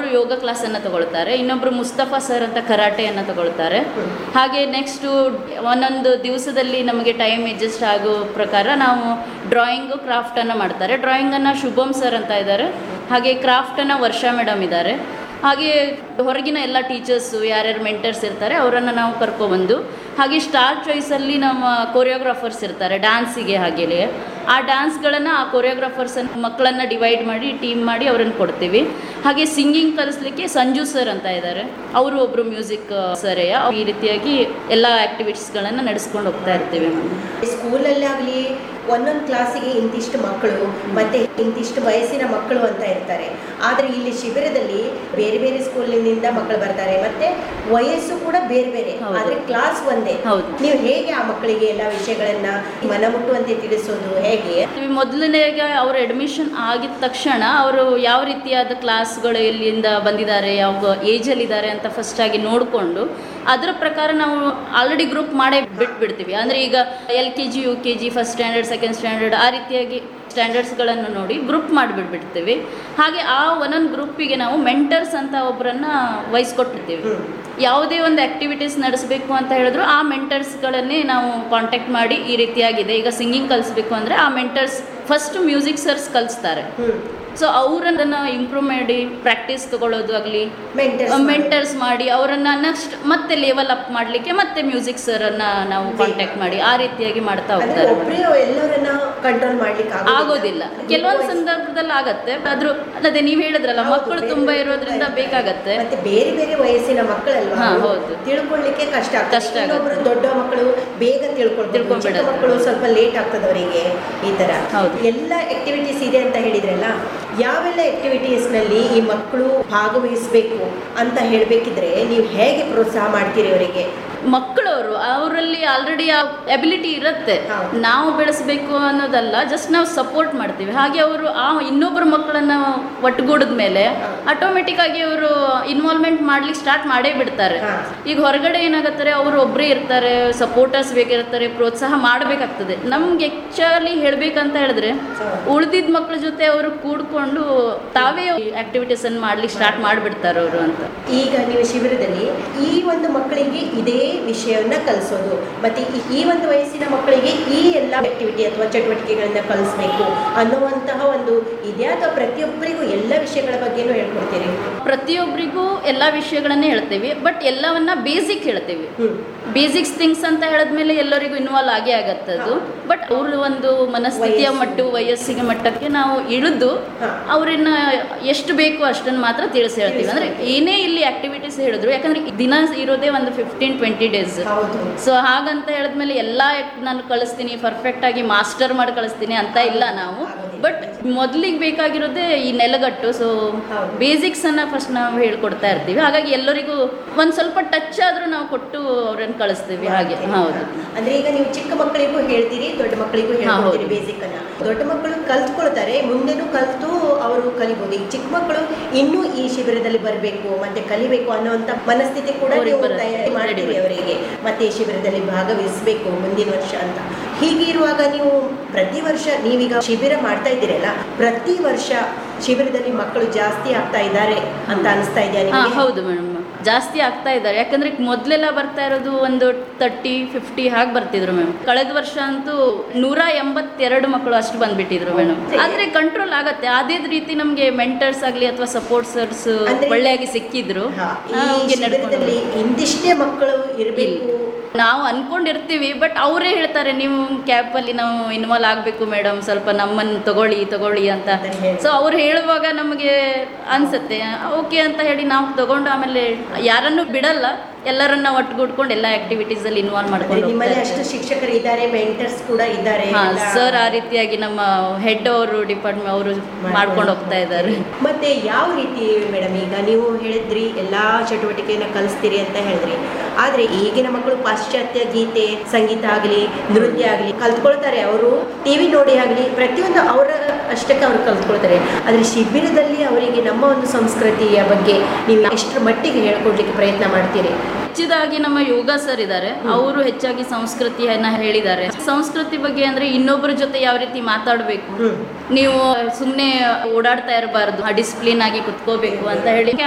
ಯೋಗ ಕ್ಲಾಸನ್ನು ತಗೊಳ್ತಾರೆ ಇನ್ನೊಬ್ಬರು ಮುಸ್ತಫಾ ಸರ್ ಅಂತ ಕರಾಟೆಯನ್ನು ತಗೊಳ್ತಾರೆ ಹಾಗೆ ನೆಕ್ಸ್ಟು ಒಂದೊಂದು ದಿವಸದಲ್ಲಿ ನಮಗೆ ಟೈಮ್ ಅಡ್ಜಸ್ಟ್ ಆಗೋ ಪ್ರಕಾರ ನಾವು ಡ್ರಾಯಿಂಗು ಕ್ರಾಫ್ಟನ್ನು ಮಾಡ್ತಾರೆ ಡ್ರಾಯಿಂಗನ್ನು ಶುಭಮ್ ಸರ್ ಅಂತ ಇದ್ದಾರೆ ಹಾಗೆ ಕ್ರಾಫ್ಟನ್ನು ವರ್ಷಾ ಮೇಡಮ್ ಇದ್ದಾರೆ ಹಾಗೆ ಹೊರಗಿನ ಎಲ್ಲ ಟೀಚರ್ಸು ಯಾರ್ಯಾರು ಮೆಂಟರ್ಸ್ ಇರ್ತಾರೆ ಅವರನ್ನು ನಾವು ಕರ್ಕೊಬಂದು ಹಾಗೆ ಸ್ಟಾರ್ ಚಾಯ್ಸಲ್ಲಿ ನಮ್ಮ ಕೊರಿಯೋಗ್ರಾಫರ್ಸ್ ಇರ್ತಾರೆ ಡ್ಯಾನ್ಸಿಗೆ ಹಾಗೆಯೇ ಆ ಡ್ಯಾನ್ಸ್ಗಳನ್ನು ಆ ಕೊರಿಯೋಗ್ರಾಫರ್ಸನ್ನು ಮಕ್ಕಳನ್ನು ಡಿವೈಡ್ ಮಾಡಿ ಟೀಮ್ ಮಾಡಿ ಅವರನ್ನು ಕೊಡ್ತೀವಿ ಹಾಗೆ ಸಿಂಗಿಂಗ್ ಕಲಿಸ್ಲಿಕ್ಕೆ ಸಂಜು ಸರ್ ಅಂತ ಇದ್ದಾರೆ ಅವರು ಒಬ್ಬರು ಮ್ಯೂಸಿಕ್ ಸರೇಯ ಈ ರೀತಿಯಾಗಿ ಎಲ್ಲ ಆ್ಯಕ್ಟಿವಿಟೀಸ್ಗಳನ್ನು ನಡೆಸ್ಕೊಂಡು ಹೋಗ್ತಾ ಇರ್ತೀವಿ ಸ್ಕೂಲಲ್ಲಾಗಲಿ ಒಂದೊಂದು ಕ್ಲಾಸಿಗೆ ಇಂತಿಷ್ಟು ಮಕ್ಕಳು ಮತ್ತೆ ಇಂತಿಷ್ಟು ವಯಸ್ಸಿನ ಮಕ್ಕಳು ಅಂತ ಇರ್ತಾರೆ ಆದರೆ ಇಲ್ಲಿ ಶಿಬಿರದಲ್ಲಿ ಬೇರೆ ಬೇರೆ ಸ್ಕೂಲಿನಿಂದ ಮಕ್ಕಳು ಬರ್ತಾರೆ ಮತ್ತೆ ವಯಸ್ಸು ಕೂಡ ಬೇರೆ ಬೇರೆ ಹೌದು. ಆದರೆ ಕ್ಲಾಸ್ ಒಂದೇ ಹೌದು. ನೀವು ಹೇಗೆ ಆ ಮಕ್ಕಳಿಗೆ ಎಲ್ಲ ವಿಷಯಗಳನ್ನ ಮನಮುಟ್ಟುವಂತೆ ತಿಳಿಸೋದು ಹೇಗೆ ಮೊದಲನೇಗೆ ಅವ್ರ ಅಡ್ಮಿಷನ್ ಆಗಿದ ತಕ್ಷಣ ಅವರು ಯಾವ ರೀತಿಯಾದ ಕ್ಲಾಸ್ಗಳು ಎಲ್ಲಿಂದ ಬಂದಿದ್ದಾರೆ ಯಾವ ಏಜಲ್ಲಿದ್ದಾರೆ ಅಂತ ಫಸ್ಟ್ ಆಗಿ ನೋಡಿಕೊಂಡು ಅದರ ಪ್ರಕಾರ ನಾವು ಆಲ್ರೆಡಿ ಗ್ರೂಪ್ ಮಾಡೇ ಬಿಟ್ಬಿಡ್ತೀವಿ ಅಂದರೆ ಈಗ L K G U K G first standard second standard ಆ ರೀತಿಯಾಗಿ ಸ್ಟ್ಯಾಂಡರ್ಡ್ಸ್ಗಳನ್ನು ನೋಡಿ ಗ್ರೂಪ್ ಮಾಡಿಬಿಡ್ಬಿಡ್ತೀವಿ ಹಾಗೆ ಆ ಒಂದೊಂದು ಗ್ರೂಪಿಗೆ ನಾವು ಮೆಂಟರ್ಸ್ ಅಂತ ಒಬ್ಬರನ್ನ ವಹಿಸ್ಕೊಟ್ಟಿರ್ತೀವಿ ಹ್ಮ್. ಯಾವುದೇ ಒಂದು ಆ್ಯಕ್ಟಿವಿಟೀಸ್ ನಡೆಸಬೇಕು ಅಂತ ಹೇಳಿದ್ರು ಆ ಮೆಂಟರ್ಸ್ಗಳನ್ನೇ ನಾವು ಕಾಂಟ್ಯಾಕ್ಟ್ ಮಾಡಿ ಈ ರೀತಿಯಾಗಿದೆ ಈಗ ಸಿಂಗಿಂಗ್ ಕಲಿಸ್ಬೇಕು ಅಂದರೆ ಆ ಮೆಂಟರ್ಸ್ ಫಸ್ಟ್ ಮ್ಯೂಸಿಕ್ ಸರ್ಸ್ ಕಲಿಸ್ತಾರೆ ಹ್ಮ್ ಸೊ ಅವರನ್ನು ಇಂಪ್ರೂವ್ ಮಾಡಿ ಪ್ರಾಕ್ಟೀಸ್ ತಗೊಳ್ಳೋದು ಆಗಲಿ Mentors ಮೆಂಟರ್ಸ್ ಮಾಡಿ ಅವರನ್ನು ನೆಕ್ಸ್ಟ್ ಮತ್ತೆ ಲೆವೆಲ್ ಅಪ್ ಮಾಡಲಿಕ್ಕೆ ಮತ್ತೆ ಮ್ಯೂಸಿಕ್ ಸರನ್ನ ನಾವು ಕಾಂಟ್ಯಾಕ್ಟ್ ಮಾಡಿ ಆ ರೀತಿಯಾಗಿ ಮಾಡ್ತಾ ಅಂದ್ರೆ ಹೋಗ್ತಾರೆ ಒಬ್ಬರೇ ಎಲ್ಲರನ್ನ ಕಂಟ್ರೋಲ್ ಮಾಡ್ಲಿಕ್ಕೆ ಆಗೋದಿಲ್ಲ ಕೆಲವೊಂದು ಸಂದರ್ಭದಲ್ಲಿ ಆಗತ್ತೆ ಆದ್ರೂ ಅದೇ ನೀವು ಹೇಳಿದ್ರಲ್ಲ ಹೌದು, ಮಕ್ಕಳು ಬೇರೆ ತುಂಬಾ ಬೇರೆ ಇರೋದ್ರಿಂದ ಇರ್ತಾರೆ. ಬೇಕಾಗತ್ತೆ ಮತ್ತೆ ಬೇರೆ ಬೇರೆ ವಯಸ್ಸಿನ ಮಕ್ಕಳಲ್ವಾ ಹಾ, ಅವ್ರು? ಹೌದು. ತಿಳ್ಕೊಳ್ಳಿಕ್ಕೆ ಕಷ್ಟ ಆಗ್ತದೆ ಕಷ್ಟ ಆಗುತ್ತೆ. ಇನ್ನೊಬ್ರು ದೊಡ್ಡ ಮಕ್ಕಳು ಬೇಗ ತಿಳ್ಕೊಳ್ತಾರೆ ಚಿಕ್ಕ ತಿಳ್ಕೊಂಡ್ಬಿಡತ್ತೆ. ಮಕ್ಕಳು ಸ್ವಲ್ಪ ಲೇಟ್ ಆಗ್ತದೆ ಅವರಿಗೆ ಈ ತರ ಹೌದು. ಎಲ್ಲ ಆಕ್ಟಿವಿಟೀಸ್ ಇದೆ ಅಂತ ಹೇಳಿದ್ರಲ್ಲ ಯಾವೆಲ್ಲ activities ನಲ್ಲಿ ಈ ಮಕ್ಕಳು ಭಾಗವಹಿಸಬೇಕು ಅಂತ ಹೇಳಬೇಕಿದ್ರೆ ನೀವು ಹೇಗೆ ಪ್ರೋತ್ಸಾಹ ಮಾಡ್ತೀರಿ ಅವರಿಗೆ ಮಕ್ಕಳವರು ಅವರಲ್ಲಿ ಆಲ್ರೆಡಿ ಆ ಎಬಿಲಿಟಿ ಇರುತ್ತೆ ಹೌದು. ನಾವು ಬೆಳೆಸಬೇಕು ಅನ್ನೋದಲ್ಲ ಜಸ್ಟ್ ನಾವು ಸಪೋರ್ಟ್ ಮಾಡ್ತೀವಿ ಹಾಗೆ ಅವರು ಆ ಇನ್ನೊಬ್ಬರ ಮಕ್ಕಳನ್ನ ಒಟ್ಟುಗೂಡಿದ ಮೇಲೆ ಆಟೋಮೆಟಿಕ್ ಆಗಿ ಅವರು ಇನ್ವಾಲ್ವ್ಮೆಂಟ್ ಮಾಡ್ಲಿಕ್ಕೆ ಸ್ಟಾರ್ಟ್ ಮಾಡೇ ಬಿಡ್ತಾರೆ ಹಾ. ಈಗ ಹೊರಗಡೆ ಏನಾಗುತ್ತಾರೆ ಅವರು ಒಬ್ಬರೇ ಇರ್ತಾರೆ ಸಪೋರ್ಟರ್ಸ್ ಬೇಕಿರ್ತಾರೆ ಪ್ರೋತ್ಸಾಹ ಮಾಡಬೇಕಾಗ್ತದೆ ನಮ್ಗೆ ಆ್ಯಕ್ಚುಲಿ ಹೇಳ್ಬೇಕಂತ ಹೇಳಿದ್ರೆ ಉಳಿದಿದ್ದ ಮಕ್ಕಳ ಜೊತೆ ಅವರು ಕೂಡ್ಕೊಂಡು ತಾವೇ ಆಕ್ಟಿವಿಟೀಸ್ ಅನ್ನು ಮಾಡ್ಲಿಕ್ಕೆ ಸ್ಟಾರ್ಟ್ ಮಾಡಿಬಿಡ್ತಾರೆ ಅವರು ಅಂತ ಈಗ ನೀವು ಶಿಬಿರದಲ್ಲಿ ಈ ಒಂದು ಮಕ್ಕಳಿಗೆ ಇದೇ ವಿಷಯವನ್ನ ಕಲಿಸೋದು ಮತ್ತೆ ಈ- ಈ ಒಂದು ವಯಸ್ಸಿನ ಮಕ್ಕಳಿಗೆ ಈ ಎಲ್ಲ ಆಕ್ಟಿವಿಟಿ ಅಥವಾ ಚಟುವಟಿಕೆಗಳನ್ನ ಕಲಿಸ್ಬೇಕು ಅನ್ನುವಂತಹ ಒಂದು ಇದೆಯಾ ಅಥವಾ ಪ್ರತಿಯೊಬ್ಬರಿಗೂ ಎಲ್ಲ ವಿಷಯಗಳ ಬಗ್ಗೆನೂ ಹೇಳ್ಕೊಡ್ತೀರಿ ಪ್ರತಿಯೊಬ್ಬರಿಗೂ ಎಲ್ಲ ವಿಷಯಗಳನ್ನೇ ಹೇಳ್ತೇವೆ ಬಟ್ ಎಲ್ಲವನ್ನ ಬೇಸಿಕ್ ಹೇಳ್ತೇವೆ ಹ್ಮ್ ಬೇಸಿಕ್ಸ್ ಥಿಂಗ್ಸ್ ಅಂತ ಹೇಳಿದ್ಮೇಲೆ ಎಲ್ಲರಿಗೂ ಇನ್ವಾಲ್ವ್ ಆಗೇ ಆಗತ್ತೆ ಅದು ಬಟ್ ಅವ್ರ ಒಂದು ಮನಸ್ಥಿತಿಯ ವಯಸ್ಸು. ಮಟ್ಟ ವಯಸ್ಸಿಗೆ ಮಟ್ಟಕ್ಕೆ ನಾವು ಇಳಿದು ಹಾ. ಅವ್ರನ್ನ ಎಷ್ಟು ಬೇಕು ಅಷ್ಟನ್ನು ಮಾತ್ರ ತಿಳಿಸಿ ಹೇಳ್ತೀವಿ ಅಂದ್ರೆ ಏನೇ ಇಲ್ಲಿ ಆಕ್ಟಿವಿಟೀಸ್ ಹೇಳಿದ್ರು ಯಾಕಂದ್ರೆ ದಿನ ಇರೋದೇ ಒಂದು ಫಿಫ್ಟೀನ್ ಟ್ವೆಂಟಿ ಡೇಸ್ ಹೌದು ಸೊ ಹಾಗಂತ ಹೇಳಿದ್ಮೇಲೆ ಎಲ್ಲ ನಾನು ಕಳಿಸ್ತೀನಿ ಪರ್ಫೆಕ್ಟ್ ಆಗಿ ಮಾಸ್ಟರ್ ಮಾಡಿ ಕಳಿಸ್ತೀನಿ ಅಂತ ಇಲ್ಲ ನಾವು ಬಟ್ ಮೊದಲಿಗೆ ಬೇಕಾಗಿರೋದೇ ಈ ನೆಲಗಟ್ಟು ಸೊ ಹೌದು. ಬೇಸಿಕ್ಸ್ ಅನ್ನ ಫಸ್ಟ್ ನಾವು ಹೇಳ್ಕೊಡ್ತಾ ಇರ್ತೀವಿ ಹಾಗಾಗಿ ಎಲ್ಲರಿಗೂ ಒಂದ್ ಸ್ವಲ್ಪ ಟಚ್ ಆದ್ರೂ ನಾವು ಕೊಟ್ಟು ಅವ್ರನ್ನ ಕಳಿಸ್ತೀವಿ ಹಾಗೆ ಹೌದು ಅಂದ್ರೆ ಈಗ ನೀವು ಚಿಕ್ಕ ಮಕ್ಕಳಿಗೂ ಹೇಳ್ತೀರಿ ದೊಡ್ಡ ಮಕ್ಕಳಿಗೂ ಹೇಳ್ಕೊಡ್ತೀರಿ ಹೌದು. ಬೇಸಿಕ್ ಅನ್ನ ದೊಡ್ಡ ಮಕ್ಕಳು ಕಲ್ತ್ಕೊಳ್ತಾರೆ ಮುಂದೆನೂ ಕಲ್ತು ಅವರು ಕಲಿಬಹುದು ಈ ಚಿಕ್ಕ ಮಕ್ಕಳು ಇನ್ನೂ ಈ ಶಿಬಿರದಲ್ಲಿ ಬರಬೇಕು ಮತ್ತೆ ಕಲಿಬೇಕು ಅನ್ನುವಂತ ಮನಸ್ಥಿತಿ ಕೂಡ ಅವ್ರಿಗೆ ನೀವು ಬರುತ್ತೆ. ತಯಾರಿ ಮಾಡ್ತೀರಿ Ready. ಅವರಿಗೆ ಮತ್ತೆ ಈ ಶಿಬಿರದಲ್ಲಿ ಭಾಗವಹಿಸಬೇಕು ಮುಂದಿನ ವರ್ಷ ಅಂತ ಹೀಗಿರುವಾಗ ನೀವು ಪ್ರತಿ ವರ್ಷ ನೀವೀಗ ಶಿಬಿರ ಮಾಡ್ತಾ ಇದ್ದೀರಲ್ಲ ಪ್ರತಿ ವರ್ಷ ಶಿಬಿರದಲ್ಲಿ ಮಕ್ಕಳು ಜಾಸ್ತಿ ಆಗ್ತಾ ಇದ್ದಾರೆ ಅಂತ ಅನಿಸ್ತಾ ಇದೆಯಾ ಹಾ ನಿಮಗೆ ಹೌದು ಮೇಡಮ್ ಜಾಸ್ತಿ ಆಗ್ತಾ ಇದ್ದಾರೆ ಯಾಕಂದ್ರೆ ಮೊದಲೆಲ್ಲ ಬರ್ತಾ ಇರೋದು ಒಂದು ತರ್ಟಿ ಫಿಫ್ಟಿ ಹಾಗೆ ಬರ್ತಿದ್ರು ಮೇಡಮ್ ಕಳೆದ ವರ್ಷ ಅಂತೂ ನೂರ ಎಂಬತ್ತೆರಡು ಮಕ್ಕಳು ಅಷ್ಟು ಬಂದ್ಬಿಟ್ಟಿದ್ರು ಮೇಡಮ್ ಆದ್ರೆ ಕಂಟ್ರೋಲ್ ಆಗತ್ತೆ ಅದೇ ರೀತಿ ನಮ್ಗೆ ಮೆಂಟರ್ಸ್ ಆಗ್ಲಿ ಅಥವಾ ಸಪೋರ್ಟ್ಸರ್ಸ್ ಅಂದ್ರೆ- ಒಳ್ಳೆಯಾಗಿ ಸಿಕ್ಕಿದ್ರು ಹಾ, ಈ ಹಂಗೆ ನಡ್ಕೊಂಡು ಶಿಬಿರದಲ್ಲಿ ಇಂತಿಷ್ಟೇ ಮಕ್ಕಳು ಇರಬೇಕು ನಾವು ಅನ್ಕೊಂಡಿರ್ತೀವಿ ಬಟ್ ಅವರೇ ಹೇಳ್ತಾರೆ ನೀವು ಕ್ಯಾಪಲ್ಲಿ ನಾವು ಇನ್ವಾಲ್ವ್ ಆಗಬೇಕು ಮೇಡಮ್ ಸ್ವಲ್ಪ ನಮ್ಮನ್ನು ತಗೊಳ್ಳಿ ತಗೊಳ್ಳಿ ಅಂತ ಅಂತ ಹೇಳಿ. ಸೊ ಅವ್ರು ಹೇಳುವಾಗ ನಮಗೆ ಅನ್ಸುತ್ತೆ ಓಕೆ ಅಂತ ಹೇಳಿ ನಾವು ತಗೊಂಡು ಆಮೇಲೆ ಯಾರನ್ನು ಬಿಡಲ್ಲ ಎಲ್ಲರನ್ನ ಒಟ್ಟುಗೂಡ್ಕೊಂಡು ಎಲ್ಲ ಆಕ್ಟಿವಿಟೀಸ್ ಅಲ್ಲಿ ಇನ್ವಾಲ್ವ್ ಮಾಡ್ಕೊಂಡು ನಿಮ್ಮಲ್ಲಿ ಹೋಗ್ತಾ ಅಷ್ಟು ಇರ್ತಾರೆ. ಶಿಕ್ಷಕರು ಇದ್ದಾರೆ ಮೆಂಟರ್ಸ್ ಕೂಡ ಇದ್ದಾರೆ ಹಾ ಎಲ್ಲ ಸರ್ ಆ ರೀತಿಯಾಗಿ ನಮ್ಮ ಹೆಡ್ ಅವರು ಡಿಪಾರ್ಟ್ಮೆಂಟ್ ಅವರು ಮಾಡ್ಕೊಂಡು ಹೋಗ್ತಾ ಇದ್ದಾರೆ ಮತ್ತೆ ಯಾವ ರೀತಿ ಮೇಡಮ್ ಈಗ ನೀವು ಹೇಳಿದ್ರಿ ಎಲ್ಲಾ ಚಟುವಟಿಕೆಯನ್ನ ಕಲಿಸ್ತೀರಿ ಅಂತ ಹೇಳಿದ್ರಿ ಆದ್ರೆ ಈಗಿನ ಮಕ್ಕಳು ಪಾಶ್ಚಾತ್ಯ ಗೀತೆ ಸಂಗೀತ ಆಗಲಿ ನೃತ್ಯ ಆಗಲಿ ಕಲ್ತ್ಕೊಳ್ತಾರೆ ಅವರು ಟಿವಿ ನೋಡಿ ಆಗಲಿ ಪ್ರತಿಯೊಂದು ಅವರ ಅಷ್ಟಕ್ಕೆ ಅವ್ರು ಕಲ್ತ್ಕೊಳ್ತಾರೆ ಆದ್ರೆ ಶಿಬಿರದಲ್ಲಿ ಅವರಿಗೆ ನಮ್ಮ ಒಂದು ಸಂಸ್ಕೃತಿಯ ಬಗ್ಗೆ ನೀವು ಎಷ್ಟರ ಮಟ್ಟಿಗೆ ಹೇಳ್ಕೊಡ್ಲಿಕ್ಕೆ ಪ್ರಯತ್ನ ಮಾಡ್ತೀರಿ ಹೆಚ್ಚಿದಾಗಿ ನಮ್ಮ ಯೋಗ ಸರ್ ಇದ್ದಾರೆ ಅವರು ಹೆಚ್ಚಾಗಿ ಸಂಸ್ಕೃತಿಯನ್ನ ಹೇಳಿದ್ದಾರೆ ಸಂಸ್ಕೃತಿ ಬಗ್ಗೆ ಅಂದ್ರೆ ಇನ್ನೊಬ್ಬರ ಜೊತೆ ಯಾವ ರೀತಿ ಮಾತಾಡಬೇಕು ಹ್ಮ್ ನೀವು ಸುಮ್ಮನೆ ಓಡಾಡ್ತಾ ಇರಬಾರ್ದು ಡಿಸಿಪ್ಲಿನ್ ಆಗಿ ಕುತ್ಕೋಬೇಕು ಅಂತ ಹೇಳಿ